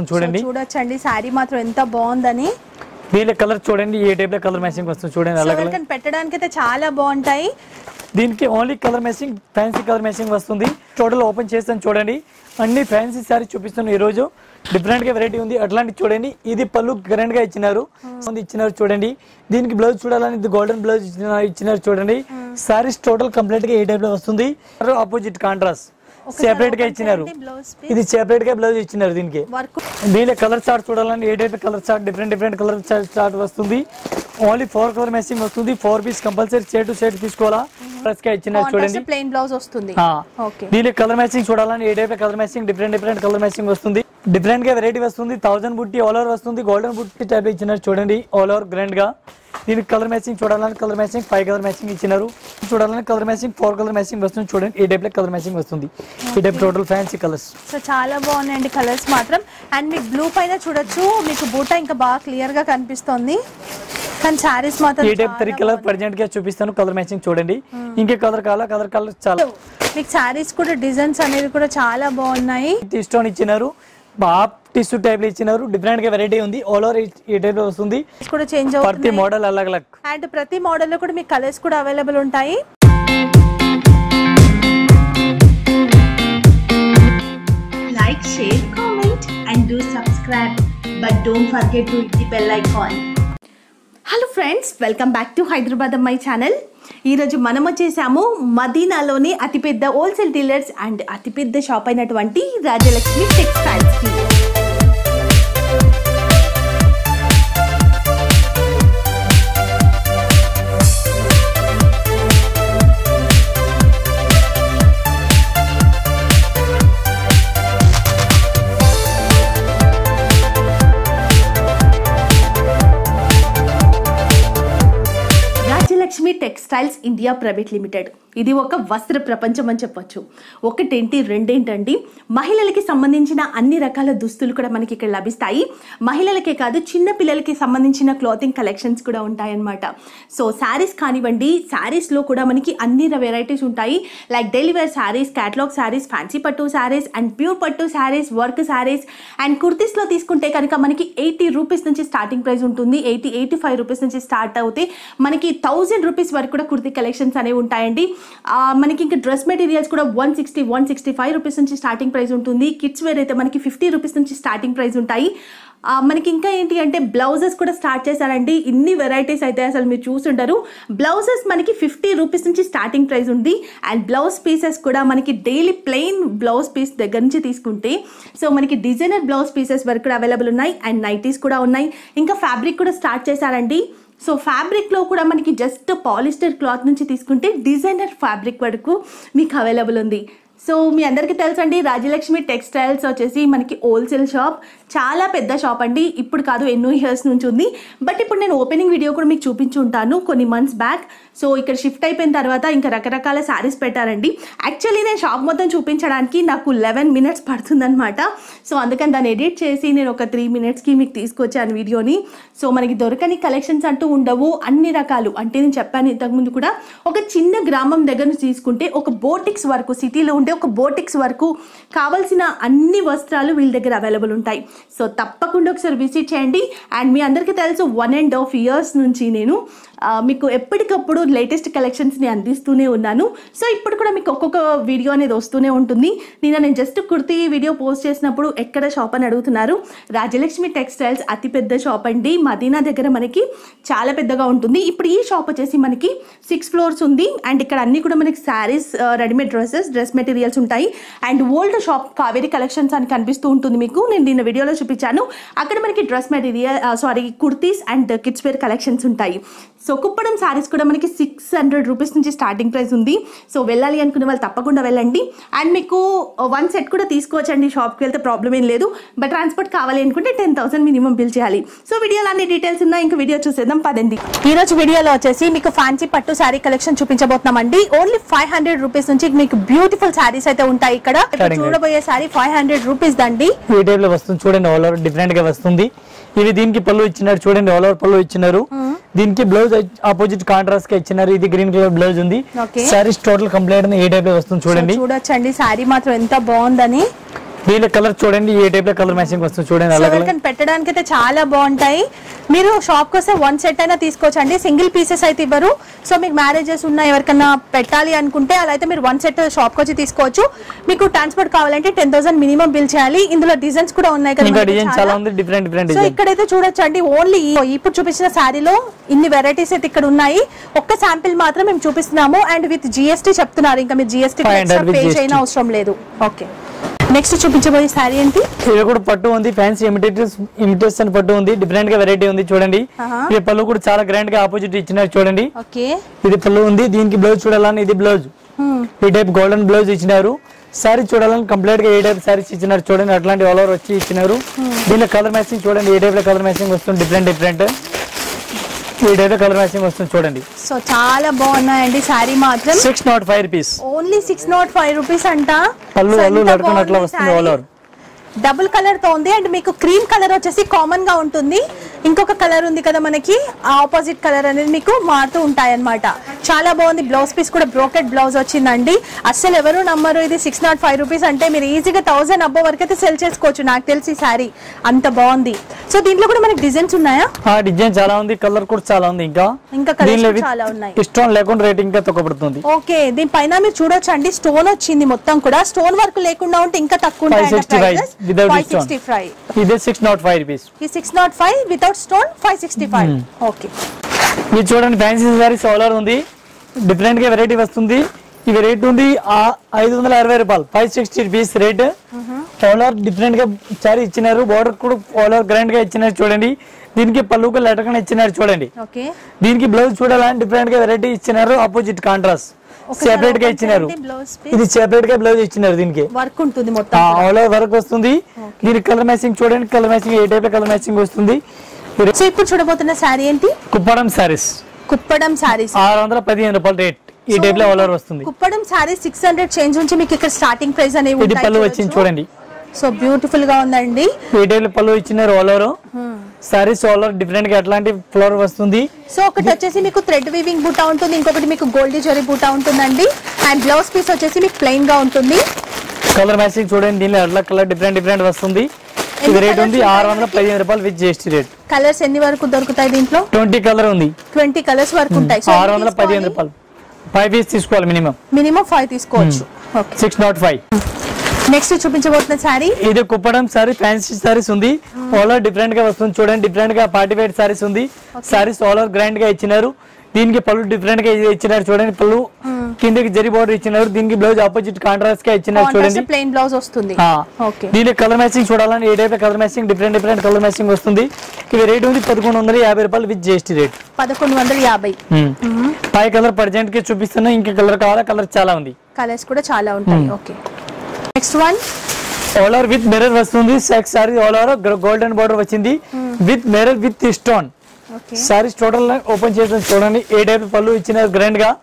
చూడండి సో చూడొచ్చండి శారీ మాత్రం ఎంత బాగుందని దీని కలర్ చూడండి ఏ టైప్ లో కలర్ మ్యాచింగ్ వస్తుంది చూడండి సో అలా కలర్ ఎవరికైనా పెట్టడానికి అయితే చాలా బాగుంటాయి దీనికి only colour matching fancy colour matching వస్తుంది టోటల్ ఓపెన్ చేస్తాను చూడండి అన్ని ఫ్యాన్సీ సారీ చూపిస్తున్నాను ఈ రోజు డిఫరెంట్ గా వెరైటీ ఉంది అట్లాంటి చూడండి ఇది పళ్ళు గ్రాండ్ గా ఇచ్చినారు ఉంది ఇచ్చినారు చూడండి దీనికి బ్లౌజ్ చూడాలని ఇది గోల్డెన్ బ్లౌజ్ ఇచ్చినారు చూడండి సారీస్ టోటల్ కంప్లీట్ గా ఏ టైప్ లో వస్తుంది ఆపోజిట్ కాంట్రాస్ట్ సెపరేట్ గా ఇచ్చినారు బ్లౌజ్ ఇది సెపరేట్ గా బ్లౌజ్ ఇచ్చినారు దీనికి వర్క్ దీనిలో కలర్ చార్ట్ చూడాలని ఏ type colour chart different different colour chart వస్తుంది ఓన్లీ ఫోర్ కలర్ మ్యాచింగ్ వస్తుంది four piece compulsory set two set తీసుకోవాలా ప్లస్ గా ఇచ్చినారు చూడండి ప్లెయిన్ బ్లౌజ్ వస్తుంది ఆ. ఓకే దీనికి కలర్ మ్యాచింగ్ చూడాలని ఏ type colour matching different different colour matching వస్తుంది డిఫరెంట్ గా వెరైటీ వస్తుంది థౌసండ్ బుట్టి ఆల్ ఓవర్ వస్తుంది గోల్డెన్ బుట్టి టైప్ ఇచ్చినారు చూడండి ఆల్ ఓవర్ గ్రాండ్ గా దీనికి కలర్ మ్యాచింగ్ చూడాలని colour matching five colour matching ఇచ్చినారు చూడాలని colour matching four colour matching వస్తుంది చూడండి ఈ టైప్ లో కలర్ మ్యాచింగ్ వస్తుంది ఈ type total fancy colours so చాలా బాగున్నాయండి కలర్స్ మాత్రం అండ్ మీకు బ్లూ పైన చూడొచ్చు మీకు బూటా ఇంకా బాగా క్లియర్ గా కనిపిస్తుంది కానీ శారీస్ మాత్రం ఈ టైప్ చాలా త్రీ కలర్ ప్రజెంట్ గా చూపిస్తాను కలర్ మ్యాచింగ్ చూడండి ఇంకే కలర్ కావాలా కలర్ కలర్ చాలా మీకు శారీస్ కూడా డిజైన్స్ అనేవి కూడా చాలా బాగున్నాయి స్టోన్ ఇచ్చినారు బాప్ టిష్యూ టైప్ లో ఇచ్చినారు డిఫరెంట్ గా వెరైటీ ఉంది ఆల్ ఓవర్ ఈ టైప్ లో వస్తుంది Colours కూడా చేంజ్ ప్రతి అవుతుంది మోడల్ అలగ్ అలగ్ అండ్ ప్రతి మోడల్ లో కూడా మీకు కలర్స్ కూడా అవైలబుల్ ఉంటాయి like, share, comment, and do subscribe. But don't forget to hit the bell icon. Hello friends welcome back to Hyderabad అమ్మాయి ఛానల్ ఈరోజు మనం వచ్చేసాము మదీనాలోని అతిపెద్ద హోల్సేల్ డీలర్స్ అండ్ అతిపెద్ద షాప్ అయినటువంటి రాజలక్ష్మి టెక్స్టైల్స్కి Rajyalakshmi textiles India private limited ఇది ఒక వస్త్ర ప్రపంచం అని చెప్పొచ్చు ఒకటేంటి రెండేంటండి మహిళలకి సంబంధించిన అన్ని రకాల దుస్తులు కూడా మనకి ఇక్కడ లభిస్తాయి మహిళలకే కాదు చిన్న పిల్లలకి సంబంధించిన క్లాతింగ్ కలెక్షన్స్ కూడా ఉంటాయన్నమాట సో శారీస్ కానివ్వండి శారీస్లో కూడా మనకి అన్ని వెరైటీస్ ఉంటాయి like daily wear sarees catalogue sarees fancy పట్టు శారీస్ అండ్ ప్యూర్ పట్టు శారీస్ వర్క్ శారీస్ అండ్ కుర్తీస్లో తీసుకుంటే కనుక మనకి ఎయిటీ రూపీస్ నుంచి స్టార్టింగ్ ప్రైస్ ఉంటుంది ఎయిటీ ఎయిటీ ఫైవ్ రూపీస్ నుంచి స్టార్ట్ అవుతాయి మనకి థౌజండ్ రూపీస్ వరకు కూడా కుర్తీ కలెక్షన్స్ అనేవి ఉంటాయండి ఆ, మనకి ఇంకా డ్రెస్ మెటీరియల్స్ కూడా one sixty one sixty five rupees నుంచి స్టార్టింగ్ ప్రైస్ ఉంటుంది కిడ్స్ వేర్ అయితే మనకి ఫిఫ్టీ రూపీస్ నుంచి స్టార్టింగ్ ప్రైస్ ఉంటాయి ఆ, మనకి ఇంకా ఏంటి అంటే బ్లౌజెస్ కూడా స్టార్ట్ చేశారండి ఇన్ని వెరైటీస్ అయితే అసలు మీరు చూసుంటారు బ్లౌజెస్ మనకి ఫిఫ్టీ రూపీస్ నుంచి స్టార్టింగ్ ప్రైస్ ఉంది అండ్ బ్లౌజ్ పీసెస్ కూడా మనకి డైలీ ప్లెయిన్ బ్లౌజ్ పీస్ దగ్గర నుంచి తీసుకుంటే సో మనకి డిజైనర్ బ్లౌజ్ పీసెస్ వరకు కూడా అవైలబుల్ ఉన్నాయి అండ్ నైటీస్ కూడా ఉన్నాయి ఇంకా ఫ్యాబ్రిక్ కూడా స్టార్ట్ చేశారండి సో ఫ్యాబ్రిక్లో కూడా మనకి జస్ట్ పాలిస్టర్ క్లాత్ నుంచి తీసుకుంటే డిజైనర్ ఫ్యాబ్రిక్ వరకు మీకు అవైలబుల్ ఉంది సో మీ అందరికీ తెలుసండి రాజలక్ష్మి టెక్స్టైల్స్ వచ్చేసి మనకి హోల్సేల్ షాప్ చాలా పెద్ద షాప్ అండి ఇప్పుడు కాదు ఎన్నో ఇయర్స్ నుంచి ఉంది బట్ ఇప్పుడు నేను ఓపెనింగ్ వీడియో కూడా మీకు చూపించి ఉంటాను కొన్ని మంత్స్ బ్యాక్ సో ఇక్కడ షిఫ్ట్ అయిపోయిన తర్వాత ఇంకా రకరకాల శారీస్ పెట్టారండి యాక్చువల్లీ నేను షాప్ మొత్తం చూపించడానికి నాకు లెవెన్ మినిట్స్ పడుతుందన్నమాట సో అందుకని దాన్ని ఎడిట్ చేసి నేను ఒక త్రీ మినిట్స్కి మీకు తీసుకొచ్చాను వీడియోని సో మనకి దొరకని కలెక్షన్స్ అంటూ ఉండవు అన్ని రకాలు అంటే నేను చెప్పాను ఇంతకుముందు కూడా ఒక చిన్న గ్రామం దగ్గర నుంచి తీసుకుంటే ఒక బోటిక్స్ వరకు సిటీలో ఉండే ఒక బోటిక్స్ వరకు కావాల్సిన అన్ని వస్త్రాలు వీళ్ళ దగ్గర అవైలబుల్ ఉంటాయి సో తప్పకుండా ఒకసారి విజిట్ చేయండి అండ్ మీ అందరికీ తెలుసు వన్ అండ్ హాఫ్ ఇయర్స్ నుంచి నేను ఆ, మీకు ఎప్పటికప్పుడు లేటెస్ట్ కలెక్షన్స్ని అందిస్తూనే ఉన్నాను సో ఇప్పుడు కూడా మీకు ఒక్కొక్క వీడియో అనేది వస్తూనే ఉంటుంది నిన్న నేను జస్ట్ కుర్తీ వీడియో పోస్ట్ చేసినప్పుడు ఎక్కడ షాప్ అని అడుగుతున్నారు రాజలక్ష్మి టెక్స్టైల్స్ అతిపెద్ద షాప్ అండి మదీనా దగ్గర మనకి చాలా పెద్దగా ఉంటుంది ఇప్పుడు ఈ షాప్ వచ్చేసి మనకి సిక్స్ ఫ్లోర్స్ ఉంది అండ్ ఇక్కడ అన్ని కూడా మనకి sarees readymade dresses dress materials ఉంటాయి and old shop Kaveri collections అని కనిపిస్తూ ఉంటుంది మీకు నేను దీని వీడియోలో చూపించాను అక్కడ మనకి dress material saree kurtis and kids wear collections ఉంటాయి సో కుప్పడం శారీస్ కూడా మనకి సిక్స్ హండ్రెడ్ రూపీస్ నుంచి స్టార్టింగ్ ప్రైస్ ఉంది సో వెళ్ళాలి అనుకునే వాళ్ళు తప్పకుండా వెళ్ళండి అండ్ మీకు వన్ సెట్ కూడా తీసుకోవచ్చండి షాప్కి వెళ్తే ప్రాబ్లం ఏం లేదు బట్ ట్రాన్స్పోర్ట్ కావాలి అనుకుంటే టెన్ థౌసండ్ మినిమం బిల్ చేయాలి సో వీడియోలో అన్ని డీటెయిల్స్ ఉన్నాయి ఇంకా వీడియో చూసేద్దాం పదండి ఈ రోజు వీడియోలో వచ్చేసి మీకు ఫ్యాన్సీ పట్టు శారీ కలెక్షన్ చూపించబోతున్నామండి ఓన్లీ ఫైవ్ హండ్రెడ్ రూపీస్ నుంచి మీకు బ్యూటిఫుల్ శారీస్ అయితే ఉంటాయి ఇక్కడ ఇప్పుడు Starting rate. చూడబోయే శారీ ఫైవ్ హండ్రెడ్ రూపీస్ దండి ఈ టైప్ లో వస్తుంది చూడండి ఆల్ ఓవర్ డిఫరెంట్ గా వస్తుంది ఇవి దీనికి పళ్ళు ఇచ్చినారు చూడండి ఆల్ ఓవర్ పళ్ళు ఇచ్చినారు దీనికి బ్లౌజ్ ఆపోజిట్ కాంట్రాస్ట్ గా ఇచ్చినారు ఇది గ్రీన్ కలర్ బ్లౌజ్ ఉంది Okay. సారీస్ టోటల్ కంప్లీట్ ఏ టైప్ లో వస్తుంది చూడండి సో చూడొచ్చండి శారీ మాత్రం ఎంత బాగుందని దీని కలర్ చూడండి ఏ టైప్ లో కలర్ మ్యాచింగ్ వస్తుంది చూడండి సో అలాగే ఎవరికైనా పెట్టడానికి అయితే చాలా బాగుంటాయి మీరు షాప్ కి వస్తే వన్ సెట్ అయినా తీసుకోవచ్చు అండి సింగిల్ పీసెస్ అయితే ఇవ్వరు సో మీకు మ్యారేజెస్ ఉన్న ఎవరికైనా పెట్టాలి అనుకుంటే అలా అయితే మీరు వన్ సెట్ షాప్ కి వచ్చి తీసుకోవచ్చు మీకు ట్రాన్స్పోర్ట్ కావాలంటే టెన్ థౌసండ్ మినిమం బిల్ చేయాలి ఇందులో డిజైన్స్ కూడా ఉన్నాయి కదా ఇంకా మనకి డిజైన్ చాలా ఉంది డిఫరెంట్ డిఫరెంట్ సో డిజైన్ ఇక్కడైతే చూడొచ్చు అండి ఓన్లీ ఇప్పుడు చూపించిన శారీలో ఇన్ని వెరైటీస్ అయితే ఇక్కడ ఉన్నాయి ఒక్క శాంపిల్ మాత్రం మేము చూపిస్తున్నాము అండ్ విత్ జిఎస్టీ చెప్తున్నారు ఇంకా మీరు జిఎస్టీ 500 with పే GST. చేయని అవసరం లేదు ఓకే నెక్స్ట్ చూపించబోయే శారీ ఏంటి ఇది కూడా పట్టు ఉంది ఫ్యాన్సీ ఇమిటేటర్స్ ఇమిటేషన్ పట్టు ఉంది డిఫరెంట్ గా వెరైటీ ఉంది చూడండి ఆహా. ఈ పళ్ళు కూడా చాలా గ్రాండ్ గా ఆపోజిట్ ఇచ్చినారు చూడండి ఓకే ఇది పళ్ళు ఉంది దీనికి బ్లౌజ్ చూడాలని ఇది బ్లౌజ్ ఈ టైప్ గోల్డెన్ బ్లౌజ్ ఇచ్చినారు సారీ చూడాలని కంప్లీట్ గా ఏ టైప్ సారీస్ ఇచ్చినారు చూడండి అట్లాంటి ఆల్ ఓవర్ వచ్చి ఇచ్చినారు దీనిలో కలర్ మ్యాచింగ్ చూడండి ఏ టైప్ లో కలర్ మ్యాచింగ్ వస్తుంది డిఫరెంట్ డిఫరెంట్ ఈ టైప్ లో కలర్ మ్యాచింగ్ వస్తుంది చూడండి సో చాలా బాగున్నాయండి శారీ మాత్రం six nought five rupees only six nought five rupees అంట పళ్ళు So, పళ్ళు ఎంత లడుకుని అట్లా బాగుంది వస్తుంది saree. All over double colour తో ఉంది అండ్ మీకు క్రీమ్ కలర్ వచ్చేసి కామన్ గా ఉంటుంది ఇంకొక కలర్ ఉంది కదా మనకి ఆపోజిట్ కలర్ అనేది మీకు మారుతూ ఉంటాయి అన్నమాట చాలా బాగుంది బ్లౌజ్ పీస్ కూడా బ్రోకెట్ బ్లౌజ్ వచ్చిందండి అస్సలు ఎవరు నమ్మరు ఇది సిక్స్ నాట్ ఫైవ్ రూపీస్ అంటే మీరు ఈజీగా థౌసండ్ అబ్బో వరకు అయితే సెల్ చేసుకోవచ్చు నాకు తెలిసి శారీ అంత బాగుంది సో దీంట్లో కూడా మనకి డిజైన్స్ ఉన్నాయా ఆ డిజైన్ చాలా ఉంది కలర్ కూడా చాలా ఉంది ఇంకా ఇంకా colours దీనిలో కూడా చాలా ఉన్నాయి. ఇష్టం లేకుండా రేట్ ఇంకా తక్కువపడుతుంది ఓకే దీనిపైన మీరు చూడొచ్చు అండి స్టోన్ వచ్చింది మొత్తం కూడా స్టోన్ వర్క్ లేకుండా ఉంటే ఇంకా తక్కువ 565 without five stone. Sixty five ఇదే సిక్స్ నాట్ ఫైవ్ రూపీస్ ఈ six nought five without stone five sixty five okay ఇది చూడండి ఫ్యాన్సీ సారీస్ సోలార్ ఉంది డిఫరెంట్ గా వెరైటీ వస్తుంది ఇవి రేట్ ఉంది ఆ- ఐదు వందల అరవై రూపాయలు five sixty rupees rate solar different గా సారీ ఇచ్చినారు బోర్డర్ కూడా సోలార్ గ్రాండ్ గా ఇచ్చినారు చూడండి దీనికి పళ్ళుకు లెటకన ఇచ్చినారు చూడండి ఓకే దీనికి బ్లౌజ్ చూడాలని డిఫరెంట్ గా వెరైటీ ఇచ్చినారు ఆపోజిట్ కాంట్రాస్ట్ సెపరేట్ గా ఇచ్చినారు బ్లౌజ్ ఇది సెపరేట్ గా బ్లౌజ్ ఇచ్చినారు దీనికి వర్క్ ఉంటుంది మొత్తం ఆల్ ఓవర్ వర్క్ వస్తుంది దీనికి కలర్ మ్యాచింగ్ చూడండి కలర్ మ్యాచింగ్ ఏ టైప్ కలర్ మ్యాచింగ్ వస్తుంది సో ఇప్పుడు చూడబోతున్న శారీ ఏంటి కుప్పడం సారీస్ కుప్పడం శారీస్ ఆరు వందల పదిహేను రూపాయలు రేట్ ఈ టైప్ లో ఆల్ ఓవర్ వస్తుంది Kuppadam saree six hundred change నుంచి మీకు ఇక్కడ స్టార్టింగ్ ప్రైస్ అనేవి ఇది పళ్ళు వచ్చింది చూడండి సో బ్యూటిఫుల్ గా ఉందండి ఈ టైప్ లో పళ్ళు ఇచ్చినారు all over sarees all over different గా ఎట్లాంటి ఫ్లవర్ వస్తుంది సో ఒకటి వచ్చేసి మీకు థ్రెడ్ వీవింగ్ బూటా ఉంటుంది ఇంకొకటి మీకు గోల్డ్ జరీ బూటా ఉంటుందండి అండ్ బ్లౌజ్ పీస్ వచ్చేసి మీకు ప్లెయిన్ గా ఉంటుంది కలర్ మ్యాచింగ్ చూడండి దీనిలో అట్లా కలర్ డిఫరెంట్ డిఫరెంట్ వస్తుంది ఇది ఎన్ని రేట్ ఉంది colours ఆరు వందల పదిహేను రూపాయలు విత్ జిఎస్టీ రేట్ కలర్స్ ఎన్ని వరకు దొరుకుతాయి దీంట్లో ట్వంటీ కలర్ ఉంది ట్వంటీ కలర్స్ వరకు ఉంటాయి ఆరు వందల పదిహేను రూపాయలు ఫైవ్ పీస్ తీసుకోవాలి మినిమం మినిమం ఫైవ్ తీసుకోవచ్చు okay six nought five next చూపించబోతున్న శారీ ఇది కుప్పడం సారీ ఫ్యాన్సీ సారీస్ ఉంది ఆల్ ఓవర్ డిఫరెంట్ గా వస్తుంది చూడండి డిఫరెంట్ గా పార్టీ వేర్ సారీస్ ఉంది సారీస్ ఆల్ ఓవర్ గ్రాండ్ గా ఇచ్చినారు దీనికి పళ్ళు డిఫరెంట్ గా ఇచ్చినారు చూడండి పళ్ళు కిందకి జరి బోర్డర్ ఇచ్చినారు దీనికి బ్లౌజ్ ఆపోజిట్ కాంట్రాస్ట్ గా ఇచ్చినారు చూడండి ప్లెయిన్ బ్లౌజ్ వస్తుంది ఆ. ఓకే దీనికి కలర్ మ్యాచింగ్ చూడాలని ఏ type colour matching different different colour matching వస్తుంది ఇవి రేట్ ఉంది పదకొండు వందల యాభై రూపాయలు విత్ జిఎస్టీ రేట్ పదకొండు వందల యాభై పై కలర్ ప్రజెంట్ కి చూపిస్తున్నా ఇంకా కలర్ కావాలా కలర్ చాలా ఉంది కలర్స్ కూడా చాలా ఉంటాయి okay next one all over with mirror వస్తుంది సెక్స్ saree all over golden border వచ్చింది with mirror with stone okay saris total open చేసి చూడండి ఏ టైప్ పళ్ళు ఇచ్చినారు గ్రాండ్ గా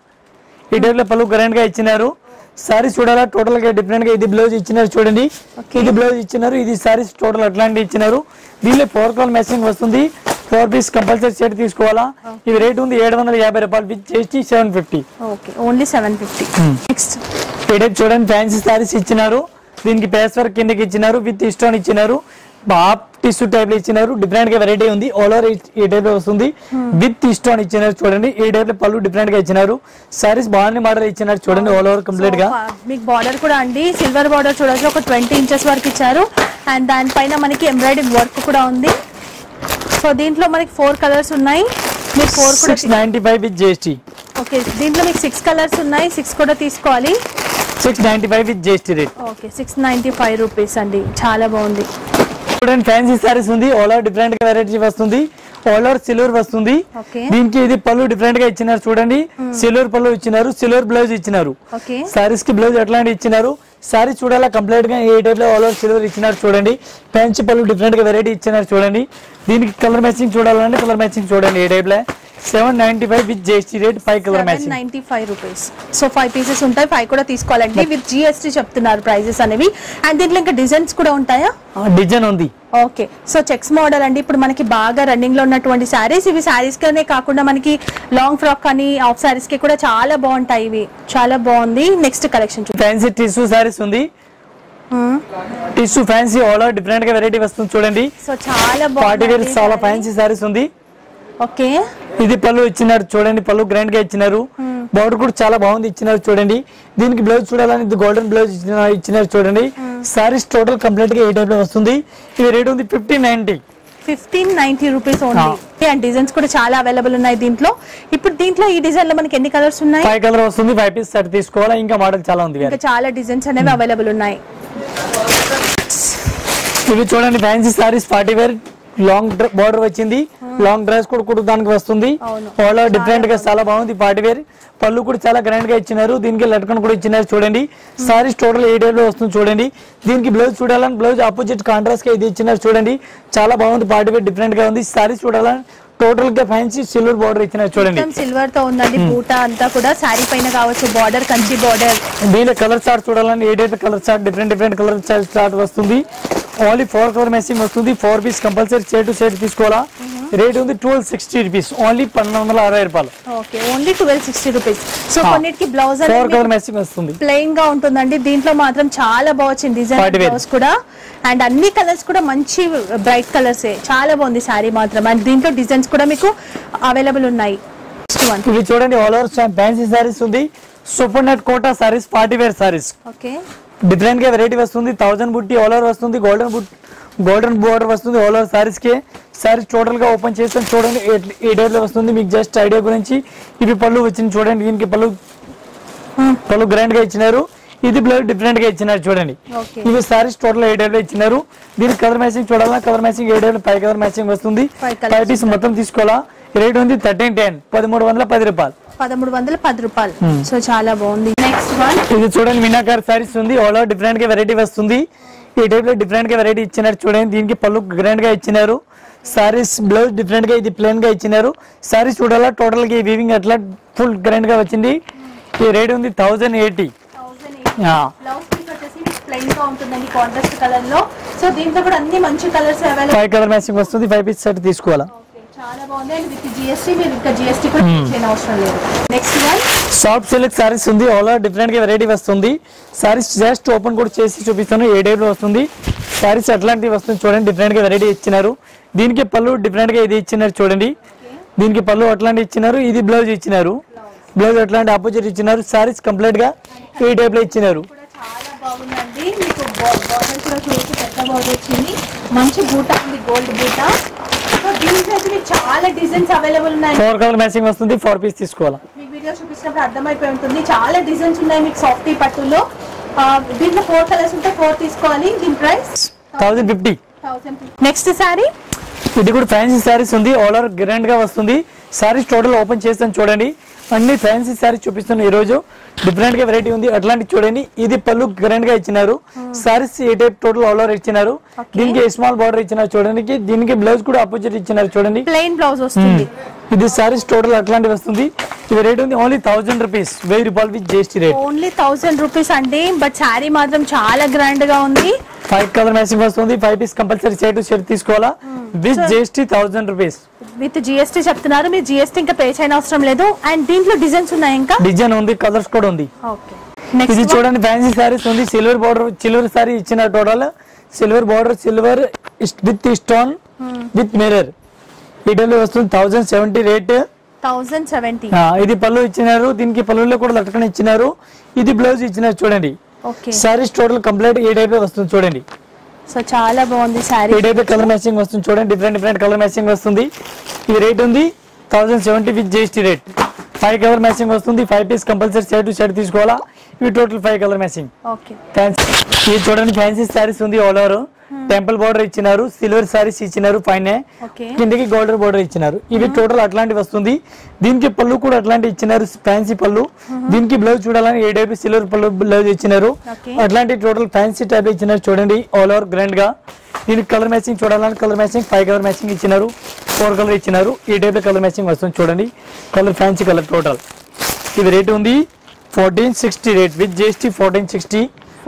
ఈ టైప్ లో పళ్ళు గ్రాండ్ గా ఇచ్చినారు సారీస్ చూడాలా టోటల్ గా డిఫరెంట్ గా ఇది బ్లౌజ్ ఇచ్చినారు చూడండి ఇది బ్లౌజ్ ఇచ్చినారు ఇది సారీస్ టోటల్ అట్లాంటి ఇచ్చినారు దీనిలో ఫోర్ కాల్ మ్యాచింగ్ వస్తుంది ఫోర్ పీస్ కంపల్సరీ సెట్ తీసుకోవాలా ఇది రేట్ ఉంది ఏడు వందల యాభై రూపాయలు విత్ చేసి seven fifty okay only seven fifty next ఈ టైప్ చూడండి ఫ్యాన్సీ సారీస్ ఇచ్చినారు దీనికి పేస్ వర్క్ కిందకి ఇచ్చినారు విత్ స్టోన్ ఇచ్చినారు బాప్ టిష్యూ టైప్ లో ఇచ్చినారు డిఫరెంట్ గా వెరైటీ ఉంది ఆల్ ఓవర్ ఈ టైప్ లో వస్తుంది విత్ స్టోన్ ఇచ్చినారు చూడండి ఈ టైప్ లో పళ్ళు డిఫరెంట్ గా ఇచ్చినారు సారీస్ బాగుంది మోడల్ ఇచ్చినారు చూడండి ఆల్ ఓవర్ కంప్లీట్ గా మీకు బార్డర్ కూడా అండి సిల్వర్ బార్డర్ చూడొచ్చు ఒక ట్వంటీ ఇంచెస్ వరకు ఇచ్చారు అండ్ దానిపైన మనకి ఎంబ్రాయిడరీ వర్క్ కూడా ఉంది సో దీంట్లో మనకి ఫోర్ కలర్స్ ఉన్నాయి మీరు ఫోర్ కూడా six ninety five with GST okay దీంట్లో మీకు సిక్స్ కలర్స్ ఉన్నాయి సిక్స్ కూడా తీసుకోవాలి six ninety five with GST rate okay six ninety five rupees అండి చాలా బాగుంది చూడండి ఫ్యాన్సీ సారీస్ ఉంది ఆల్ ఓవర్ డిఫరెంట్ గా వెరైటీ వస్తుంది ఆల్ ఓవర్ సిల్వర్ వస్తుంది ఓకే దీనికి ఇది పళ్ళు డిఫరెంట్ గా ఇచ్చినారు చూడండి సిల్వర్ పళ్ళు ఇచ్చినారు సిల్వర్ బ్లౌజ్ ఇచ్చినారు ఓకే సారీస్ కి బ్లౌజ్ ఎట్లాంటి ఇచ్చినారు సారీ చూడాలా కంప్లీట్ గా ఏ టైప్ లో ఆల్ ఓవర్ సిల్వర్ ఇచ్చినారు చూడండి పెంచి పళ్ళు డిఫరెంట్ గా వెరైటీ ఇచ్చినారు చూడండి దీనికి కలర్ మ్యాచింగ్ చూడాలంటే కలర్ మ్యాచింగ్ చూడండి ఏ టైప్ లో seven ninety five with GST rate five colour seven matching ninety five rupees so five pieces ఉంటాయి ఫైవ్ కూడా తీసుకోవాలండి విత్ జిఎస్టీ చెప్తున్నారు ప్రైజెస్ అనేవి అండ్ దీంట్లో ఇంకా డిజైన్స్ కూడా ఉంటాయా డిజైన్ ఉంది ఓకే సో చెక్స్ మోడల్ అండి ఇప్పుడు మనకి బాగా రన్నింగ్ లో ఉన్నటువంటి శారీస్ ఇవి శారీస్ కనే కాకుండా మనకి లాంగ్ ఫ్రాక్ కానీ ఆఫ్ శారీస్ కి కూడా చాలా బాగుంటాయి ఇవి చాలా బాగుంది నెక్స్ట్ కలెక్షన్ చూద్దాం ఫ్యాన్సీ టిష్యూ సారీస్ ఉంది tissue fancy all over different గా వెరైటీ వస్తుంది చూడండి సో చాలా పార్టీ వేర్ బాగుంది చాలా ఫ్యాన్సీ సారీస్ ఉంది ఓకే ఇది పళ్ళు ఇచ్చినారు చూడండి పళ్ళు గ్రాండ్ గా ఇచ్చినారు బోర్డర్ కూడా చాలా బాగుంది ఇచ్చినారు చూడండి దీనికి బ్లౌజ్ చూడాలని ఇది గోల్డెన్ బ్లౌజ్ ఇచ్చిన- ఇచ్చినారు చూడండి సారీస్ టోటల్ కంప్లీట్ గా ఈ టైప్ లో వస్తుంది ఇది రేట్ ఉంది fifty ninety fifteen ninety rupees only and designs కూడా చాలా అవైలబుల్ ఉన్నాయి దీంట్లో ఇప్పుడు దీంట్లో ఈ డిజైన్ లో మనకి ఎన్ని కలర్స్ ఉన్నాయి ఫైవ్ కలర్ వస్తుంది ఫైవ్ పీస్ సెట్ తీసుకోవాలా ఇంకా మోడల్ చాలా ఉంది వేరే. ఇంకా చాలా డిజైన్స్ అనేవి అవైలబుల్ ఉన్నాయి ఇవి చూడండి fancy sarees party wear long border వచ్చింది లాంగ్ డ్రెస్ కూడా కూడా దానికి వస్తుంది అవును. వాళ్ళ డిఫరెంట్ గా చాలా బాగుంది పార్టీ వేర్ పళ్ళు కూడా చాలా గ్రాండ్ గా ఇచ్చినారు దీనికి లట్కన్ కూడా ఇచ్చినారు చూడండి సారీస్ టోటల్ ఏ టైప్ లో వస్తుంది చూడండి దీనికి బ్లౌజ్ చూడాలని బ్లౌజ్ ఆపోజిట్ కాంట్రాస్ట్ గా ఇది ఇచ్చినారు చూడండి చాలా బాగుంది పార్టీ వేర్ డిఫరెంట్ గా ఉంది సారీస్ చూడాలని టోటల్ గా ఫ్యాన్సీ సిల్వర్ బార్డర్ ఇచ్చినారు చూడండి మొత్తం సిల్వర్ తో ఉందండి బూటా అంతా కూడా శారీ పైన కావచ్చు బార్డర్ కంచి బార్డర్ దీనిలో కలర్ చార్ట్ చూడాలని ఏ type colour chart different different colour chart వస్తుంది ఓన్లీ ఫోర్ కలర్ మ్యాచింగ్ వస్తుంది four piece compulsory share to share తీసుకోవాలా రేట్ ఉంది ట్వెల్వ్ సిక్స్టీ రూపీస్ ఓన్లీ పన్నెండు వందల అరవై రూపాయలు okay only twelve sixty rupees so ఆ. కొన్నిటికి బ్లౌజ్ ఫోర్ అనేది కలర్ మ్యాచింగ్ వస్తుంది ప్లెయిన్ గా ఉంటుందండి దీంట్లో మాత్రం చాలా బాగా వచ్చింది డిజైన్ Party wear. బ్లౌజ్ కూడా అండ్ అన్ని కలర్స్ కూడా మంచి బ్రైట్ కలర్స్ చాలా బాగుంది శారీ మాత్రం అండ్ దీంట్లో డిజైన్స్ కూడా మీకు అవైలబుల్ ఉన్నాయి నెక్స్ట్ వన్ ఇవి చూడండి ఆల్ ఓవర్ ఫ్యాన్సీ సారీస్ ఉంది super net Kota sarees party wear sarees okay different గా వెరైటీ వస్తుంది థౌసండ్ బుట్టి ఆల్ ఓవర్ వస్తుంది గోల్డెన్ బుట్ గోల్డెన్ బోర్డర్ వస్తుంది ఆల్ ఓవర్ సారీస్ కి సారీస్ టోటల్ గా ఓపెన్ చేస్తాం చూడండి ఏ- ఏ టైప్ లో వస్తుంది మీకు జస్ట్ ఐడియా గురించి ఇవి పళ్ళు వచ్చింది చూడండి దీనికి పళ్ళు పళ్ళు గ్రాండ్ గా ఇచ్చినారు ఇది బ్లౌజ్ డిఫరెంట్ గా ఇచ్చినారు చూడండి ఓకే ఇవి సారీస్ టోటల్ ఏ టైప్ లో ఇచ్చినారు దీనికి కలర్ మ్యాచింగ్ చూడాలా కలర్ మ్యాచింగ్ ఏ టైప్ లో ఫైవ్ కలర్ మ్యాచింగ్ వస్తుంది Five colours ఫైవ్ పీస్ మొత్తం తీసుకోవాలా రేట్ ఉంది థర్టీన్ టెన్ పదమూడు వందల పది రూపాయలు పదమూడు వందల పది రూపాయలు సో చాలా బాగుంది నెక్స్ట్ వన్ ఇది చూడండి మీనాకార్ సారీస్ ఉంది ఆల్ ఓవర్ డిఫరెంట్ గా వెరైటీ వస్తుంది ఈ టైప్ లో డిఫరెంట్ గా వెరైటీ ఇచ్చినారు చూడండి దీనికి పళ్ళు గ్రాండ్ గా ఇచ్చినారు సారీస్ బ్లౌజ్ డిఫరెంట్ గా ఇది ప్లేన్ గా ఇచ్చినారు సారీస్ చూడాలా టోటల్ గా వీవింగ్ అట్లా ఫుల్ గ్రాండ్ గా వచ్చింది ఈ రేట్ ఉంది థౌజండ్ ఎయిటీ బ్లౌజ్ పీస్ వచ్చేసి ప్లెయిన్ గా ఉంటుందండి కాంట్రాస్ట్ కలర్ లో సో దీంట్లో కూడా అన్ని మంచి colours available five colour matching వస్తుంది ఫైవ్ పీస్ సెట్ తీసుకోవాలా చాలా బాగుంది అండ్ విత్ జిఎస్టీ మీరు ఇంకా జిఎస్టీ కూడా pay చేయని అవసరం లేదు next one soft silk sarees ఉంది ఆల్ ఓవర్ డిఫరెంట్ గా వెరైటీ వస్తుంది సారీస్ జస్ట్ ఓపెన్ కూడా చేసి చూపిస్తాను ఏ టైప్ లో వస్తుంది సారీస్ అట్లాంటివి వస్తుంది చూడండి డిఫరెంట్ గా వెరైటీ ఇచ్చినారు దీనికి పళ్ళు డిఫరెంట్ గా ఇది ఇచ్చినారు చూడండి దీనికి పళ్ళు అట్లాంటి ఇచ్చినారు ఇది బ్లౌజ్ ఇచ్చినారు బ్లౌజ్ అట్లాంటి ఆపోజిట్ ఇచ్చినారు సారీస్ కంప్లీట్ గా ఈ టైప్ లో ఇచ్చినారు కూడా చాలా బాగుందండి మీకు బార్డర్ కూడా చూసి పెద్ద బార్డర్ వచ్చింది మంచి బూటా ఉంది గోల్డ్ బూటా సో దీంట్లో అయితే మీకు చాలా డిజైన్స్ అవైలబుల్ ఉన్నాయి ఫోర్ కలర్ మ్యాచింగ్ వస్తుంది ఫోర్ పీస్ తీసుకోవాలా మీకు వీడియో చూపించినప్పుడు అర్థమైపోయి ఉంటుంది చాలా డిజైన్స్ ఉన్నాయి మీకు సాఫ్టీ పట్టులో ఆ, దీంట్లో ఫోర్ కలర్స్ ఉంటే ఫోర్ తీసుకోవాలి దీని price thousand fifty next saree ఇది కూడా ఫ్యాన్సీ శారీస్ ఉంది ఆల్ ఓవర్ గ్రాండ్ గా వస్తుంది శారీస్ టోటల్ ఓపెన్ చేస్తాను చూడండి అన్ని ఫ్యాన్సీ శారీస్ చూపిస్తాను ఈ రోజు డిఫరెంట్ గా వెరైటీ ఉంది అట్లాంటి చూడండి ఇది పళ్ళు గ్రాండ్ గా ఇచ్చినారు శారీస్ ఏ టైప్ టోటల్ ఆల్ ఓవర్ ఇచ్చినారు దీనికి స్మాల్ బార్డర్ ఇచ్చినారు చూడండి దీనికి బ్లౌజ్ కూడా ఆపోజిట్ ఇచ్చినారు చూడండి ప్లెయిన్ బ్లౌజ్ వస్తుంది ఇది శారీస్ టోటల్ అట్లాంటి వస్తుంది ఇది రేట్ ఉంది ఓన్లీ థౌసండ్ రూపీస్ వెయ్యి రూపాయలు with GST rate only thousand rupees అండి బట్ శారీ మాత్రం చాలా గ్రాండ్ గా ఉంది ఫైవ్ కలర్ మ్యాచింగ్ వస్తుంది five piece compulsory shirt shirt తీసుకోవాలా with GST thousand rupees with GST చెప్తున్నారు మీరు జిఎస్టీ ఇంకా పే చేయని అవసరం లేదు అండ్ దీంట్లో డిజైన్స్ ఉన్నాయి ఇంకా డిజైన్ ఉంది కలర్స్ కూడా ఉంది ఓకే ఇది నెక్స్ట్ చూడండి ఫ్యాన్సీ సారీస్ ఉంది సిల్వర్ బార్డర్ సిల్వర్ సారీ ఇచ్చిన total silver border silver with stone with mirror Italy వస్తుంది thousand seventy rate thousand seventy ఇది పళ్ళు ఇచ్చినారు దీనికి పళ్ళులో కూడా లటకన ఇచ్చినారు ఇది బ్లౌజ్ ఇచ్చినారు చూడండి ఓకే సారీస్ టోటల్ కంప్లీట్ ఈ టైప్ వస్తుంది చూడండి సో చాలా బాగుంది శారీ ఈ టైప్ కలర్ మ్యాచింగ్ వస్తుంది చూడండి డిఫరెంట్ డిఫరెంట్ కలర్ మ్యాచింగ్ వస్తుంది ఇది రేట్ ఉంది thousand seventy with GST rate five colour matching వస్తుంది five piece compulsory shirt to shirt తీసుకోవాలా ఇవి total five colour matching okay fancy ఇది చూడండి ఫ్యాన్సీ సారీస్ ఉంది ఆల్ ఓవర్ టెంపుల్ బార్డర్ ఇచ్చినారు సిల్వర్ సారీస్ ఇచ్చినారు పైన ఓకే కిందకి గోల్డెన్ బార్డర్ ఇచ్చినారు ఇవి టోటల్ అట్లాంటి వస్తుంది దీనికి పళ్ళు కూడా అట్లాంటి ఇచ్చినారు ఫ్యాన్సీ పళ్ళు దీనికి బ్లౌజ్ చూడాలని ఏ టైప్ సిల్వర్ పళ్ళు బ్లౌజ్ ఇచ్చినారు Okay. అట్లాంటి టోటల్ ఫ్యాన్సీ టైప్ ఇచ్చినారు చూడండి ఆల్ ఓవర్ గ్రాండ్ గా దీనికి కలర్ మ్యాచింగ్ చూడాలని colour matching five colour matching ఇచ్చినారు ఫోర్ కలర్ ఇచ్చినారు ఈ టైప్ కలర్ మ్యాచింగ్ వస్తుంది చూడండి కలర్ ఫ్యాన్సీ కలర్ టోటల్ ఇది రేట్ ఉంది fourteen sixty rate with GST fourteen sixty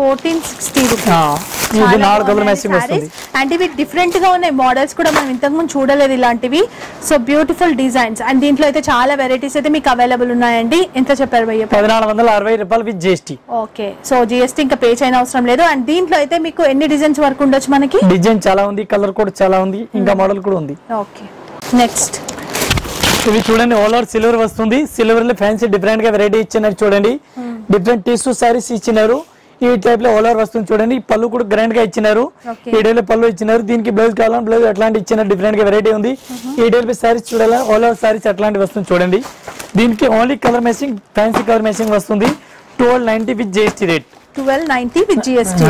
fourteen sixty ఇది నాలుగు కలర్ మ్యాచింగ్ వస్తుంది అండ్ ఇవి డిఫరెంట్ గా ఉన్నాయి మోడల్స్ కూడా మనం ఇంతకు ముందు చూడలేదు ఇలాంటివి సో బ్యూటిఫుల్ డిజైన్స్ అండ్ దీంట్లో అయితే చాలా వెరైటీస్ అయితే మీకు అవైలబుల్ ఉన్నాయండి ఎంత చెప్పారు భయ్య పద్నాలుగు వందల అరవై రూపాయలు with GST okay so GST ఇంకా పే చేయని అవసరం లేదు అండ్ దీంట్లో అయితే మీకు ఎన్ని డిజైన్స్ వరకు ఉండొచ్చు మనకి డిజైన్ చాలా ఉంది కలర్ కూడా చాలా ఉంది ఇంకా మోడల్ కూడా ఉంది ఓకే నెక్స్ట్ ఇవి చూడండి ఆల్ ఓవర్ సిల్వర్ వస్తుంది సిల్వర్ లో ఫ్యాన్సీ డిఫరెంట్ గా వెరైటీ ఇచ్చినారు చూడండి డిఫరెంట్ టిష్యూ సారీస్ ఇచ్చినారు ఈ టైప్ లో ఆల్ ఓవర్ వస్తుంది చూడండి ఈ పళ్ళు కూడా గ్రాండ్ గా ఇచ్చినారు Okay. ఈ టైప్ లో పళ్ళు ఇచ్చినారు దీనికి బ్లౌజ్ కావాలని బ్లౌజ్ అట్లాంటి ఇచ్చినారు డిఫరెంట్ గా వెరైటీ ఉంది ఈ టైప్ లో సారీస్ చూడాలి ఆల్ ఓవర్ సారీస్ అట్లాంటి వస్తుంది చూడండి దీనికి only colour matching fancy colour matching వస్తుంది twelve ninety with GST rate twelve ninety with GST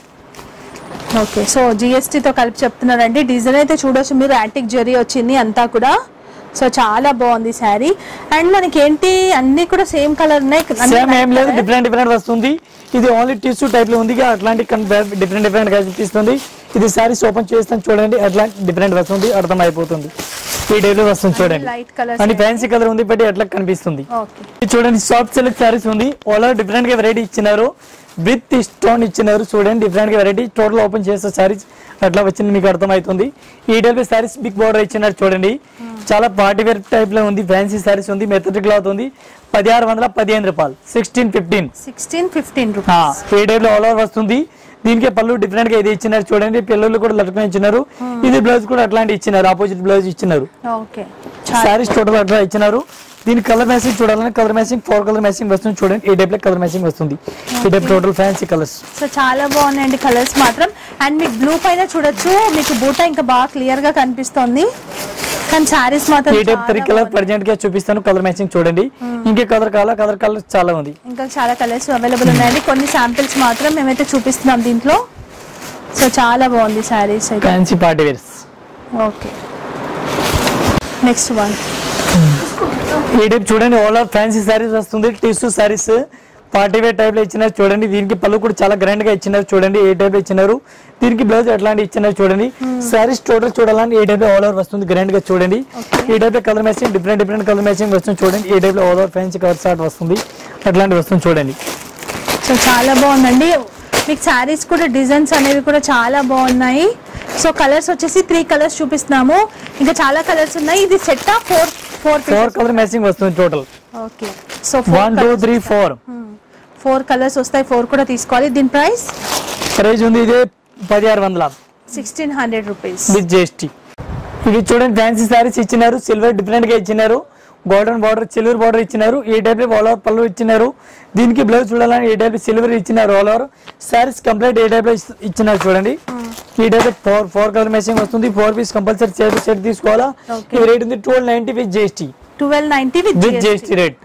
okay so జిఎస్టీతో కలిపి చెప్తున్నారండి డిజైన్ అయితే చూడొచ్చు మీరు యాంటిక్ జరీ వచ్చింది అంతా కూడా సో చాలా బాగుంది శారీ అండ్ మనకి ఏంటి అన్ని కూడా సేమ్ కలర్ ఉన్నాయి అన్ని సేమ్ ఏం light లేదు colour. డిఫరెంట్ డిఫరెంట్ వస్తుంది ఇది ఓన్లీ టిష్యూ టైప్ లో ఉంది అట్లాంటి డిఫరెంట్ డిఫరెంట్ గా కనిపిస్తుంది ఇది సారీస్ ఓపెన్ చేస్తాను చూడండి అట్లా డిఫరెంట్ వస్తుంది అర్థం అయిపోతుంది ఈ టైప్ లో వస్తుంది చూడండి లైట్ కలర్ అని ఫ్యాన్సీ కలర్ ఉంది బట్టి ఎట్లా కనిపిస్తుంది ఓకే ఇది చూడండి సాఫ్ట్ సిల్క్ సారీస్ ఉంది ఓలా డిఫరెంట్ గా వెరైటీ ఇచ్చినారు విత్ స్టోన్ ఇచ్చినారు చూడండి డిఫరెంట్ గా వెరైటీ టోటల్ ఓపెన్ చేస్తే సారీస్ అట్లా వచ్చింది మీకు అర్థమవుతుంది ఈ టైప్ సారీస్ బిగ్ బోర్డర్ ఇచ్చినారు చూడండి చాలా పార్టీ వేర్ టైప్ లో ఉంది ఫ్యాన్సీ సారీస్ ఉంది మెథడ్ క్లాత్ ఉంది పదిహారు వందల పదిహేను రూపాయలు sixteen fifteen sixteen fifteen rupees ఈ టైప్ లో ఆల్ ఓవర్ వస్తుంది దీనికి పళ్ళు డిఫరెంట్ గా ఇది ఇచ్చినారు చూడండి పిల్లలు కూడా లట్టుకుని ఇచ్చినారు ఇది బ్లౌజ్ కూడా అట్లాంటి ఇచ్చినారు ఆపోజిట్ బ్లౌజ్ ఇచ్చినారు ఓకే సారీస్ టోటల్ అట్లా ఇచ్చినారు దీని కలర్ మ్యాచింగ్ చూడాలని colour matching four colour matching వస్తుంది చూడండి ఈ టైప్ లో కలర్ మ్యాచింగ్ వస్తుంది ఈ type total fancy colours so చాలా బాగున్నాయండి కలర్స్ మాత్రం అండ్ మీకు బ్లూ పైన చూడొచ్చు మీకు బూట ఇంకా బాగా క్లియర్ గా కనిపిస్తోంది కానీ శారీస్ మాత్రం ఈ టైప్ త్రీ చాలా కలర్ బాగున్నాయి. ప్రజెంట్ గా చూపిస్తాను కలర్ మ్యాచింగ్ చూడండి ఇంకే కలర్ కావాలా కలర్ కలర్ చాలా ఉంది ఇంకా చాలా కలర్స్ అవైలబుల్ ఉన్నాయండి కొన్ని శాంపిల్స్ మాత్రం మేమైతే చూపిస్తున్నాం దీంట్లో సో చాలా బాగుంది శారీస్ అయితే fancy party wears okay next one ఈ టైప్ చూడండి ఆల్ ఆర్ ఫ్యాన్సీ సారీస్ వస్తుంది tissue saris party wear type లో ఇచ్చినారు చూడండి దీనికి పళ్ళు కూడా చాలా గ్రాండ్ గా ఇచ్చినారు చూడండి ఏ టైప్ లో ఇచ్చినారు దీనికి బ్లౌజ్ ఎట్లాంటి ఇచ్చినారు చూడండి సారీస్ టోటల్ చూడాలని ఏ టైప్ లో ఆల్ ఓవర్ వస్తుంది గ్రాండ్ గా చూడండి ఈ టైప్ లో colour matching different different colour matching వస్తుంది చూడండి ఈ టైప్ లో all over fancy colour short వస్తుంది అట్లాంటి వస్తుంది చూడండి సో చాలా బాగుందండి మీకు శారీస్ కూడా డిజైన్స్ అనేవి కూడా చాలా బాగున్నాయి సో కలర్స్ వచ్చేసి త్రీ కలర్స్ చూపిస్తున్నాము ఇంకా చాలా కలర్స్ ఉన్నాయి ఇది set four four four colour matching వస్తుంది total okay so one two three four four colours వస్తాయి ఫోర్ కూడా తీసుకోవాలి దీని ప్రైస్ ప్రైజ్ ఉంది ఇదే పదిహారు వందల sixteen hundred rupees with GST ఇవి చూడండి ఫ్యాన్సీ సారీస్ ఇచ్చినారు సిల్వర్ డిఫరెంట్ గా ఇచ్చినారు గోల్డెన్ బార్డర్ సిల్వర్ బార్డర్ ఇచ్చినారు ఈ టైప్ ఆల్ ఓవర్ పళ్ళు ఇచ్చినారు దీనికి బ్లౌజ్ చూడాలని ఈ టైప్ సిల్వర్ ఇచ్చినారు ఆల్ ఓవర్ సారీస్ కంప్లీట్ ఏ టైప్ లో ఇస్- ఇచ్చినారు చూడండి ఈ type four four colour matching వస్తుంది four piece compulsory set set తీసుకోవాలా Okay. ఈ రేట్ ఉంది twelve ninety with GST twelve ninety with with GST rate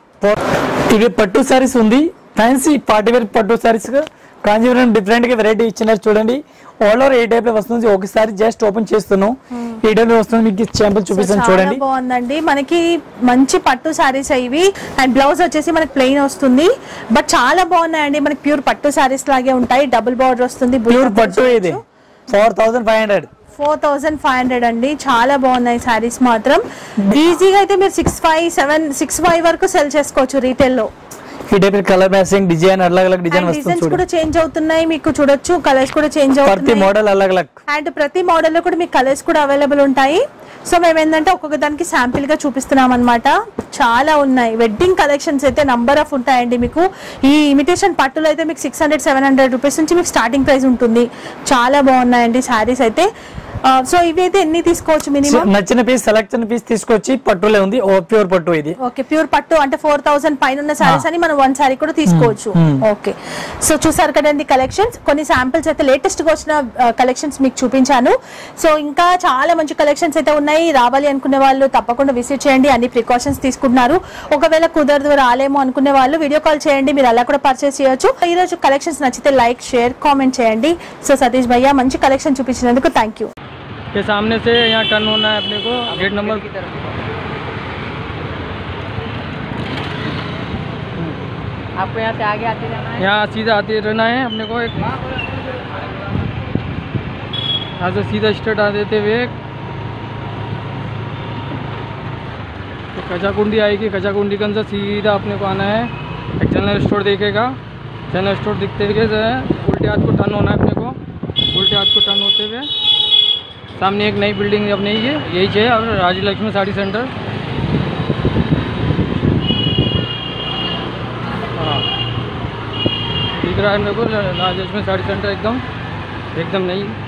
ఇవి పట్టు సారీస్ ఉంది ఫ్యాన్సీ పార్టీ వేర్ పట్టు సారీస్ కాంజీవరం డిఫరెంట్ గా వెరైటీ ఇచ్చినారు చూడండి ఆల్ ఓవర్ ఏ టైప్ లో వస్తుంది ఒకసారి జస్ట్ ఓపెన్ చేస్తున్నాం ఈ టైప్ లో వస్తుంది మీకు శాంపుల్ చూపిస్తాను చాలా చూడండి బాగుందండి మనకి మంచి పట్టు సారీస్ ఇవి అండ్ బ్లౌజ్ వచ్చేసి మనకి ప్లెయిన్ వస్తుంది బట్ చాలా బాగున్నాయండి మనకి ప్యూర్ పట్టు సారీస్ లాగే ఉంటాయి డబుల్ బార్డర్ వస్తుంది ప్యూర్ పట్టు ఇది four thousand five hundred four thousand five hundred అండి చాలా బాగున్నాయి సారీస్ మాత్రం ఈజీగా అయితే మీరు six five seven six five వరకు సెల్ చేసుకోవచ్చు రీటైల్ లో ఈ టైప్ కలర్ మ్యాచింగ్ డిజైన్ అలగ్ అలగ్ డిజైన్ అండ్ వస్తుంది డిజైన్స్ కూడా చూడండి చేంజ్ అవుతున్నాయి మీకు చూడొచ్చు కలర్స్ కూడా చేంజ్ ప్రతి అవుతున్నాయి మోడల్ అలగ్ అలగ్ అండ్ ప్రతి మోడల్ లో కూడా మీకు కలర్స్ కూడా అవైలబుల్ ఉంటాయి సో మేము ఏంటంటే ఒక్కొక్క దానికి శాంపిల్ గా చూపిస్తున్నాం అనమాట చాలా ఉన్నాయి వెడ్డింగ్ కలెక్షన్స్ అయితే నంబర్ ఆఫ్ ఉంటాయండి మీకు ఈ ఇమిటేషన్ పట్టులో అయితే మీకు six hundred seven hundred rupees నుంచి మీకు స్టార్టింగ్ ప్రైస్ ఉంటుంది చాలా బాగున్నాయండి శారీస్ అయితే సో ఇవి అయితే ఎన్ని తీసుకోవచ్చు మినిమం నచ్చిన పీస్ సెలెక్షన్ పీస్ తీసుకొచ్చి పట్టులే ఉంది ఓ ప్యూర్ పట్టు ఇది ఓకే ప్యూర్ పట్టు అంటే ఫోర్ థౌసండ్ పైన ఉన్న సారీస్ అని మనం వన్ సారీ కూడా తీసుకోవచ్చు ఓకే సో చూసారు కదండి కలెక్షన్స్ కొన్ని శాంపిల్స్ అయితే లేటెస్ట్ గా వచ్చిన కలెక్షన్స్ మీకు చూపించాను సో ఇంకా చాలా మంచి కలెక్షన్స్ అయితే ఉన్నాయి రావాలి అనుకునే వాళ్ళు తప్పకుండా విజిట్ చేయండి అన్ని ప్రికాషన్స్ తీసుకుంటున్నారు ఒకవేళ కుదరదు రాలేమో అనుకునే వాళ్ళు వీడియో కాల్ చేయండి మీరు అలా కూడా పర్చేస్ చేయొచ్చు ఈ రోజు కలెక్షన్స్ నచ్చితే లైక్ షేర్ కామెంట్ చేయండి సో సతీష్ భయ్య మంచి కలెక్షన్ చూపించినందుకు థ్యాంక్ యూ के सामने से यहाँ टर्न होना है अपने को गेट नंबर आपको यहाँ से आगे आते जाना है यहाँ सीधा आते रहना है अपने को एक यहाँ से सीधा स्ट्रेट आ देते हुए तो कचा कुंडी आएगी कचा कुंडी के अंदर सीधा अपने को आना है एक जनरल स्टोर देखेगा चैनल स्टोर दिखते हुए जो है उल्टे हाथ को टर्न होना है अपने को उल्टे हाथ को टर्न होते हुए सामने एक नई बिल्डिंग अपने ये यही है और राजी लक्ष्मी साड़ी सेंटर हाँ दिख रहा है मेरे को राजलक्ष्मी साड़ी सेंटर एकदम एकदम नई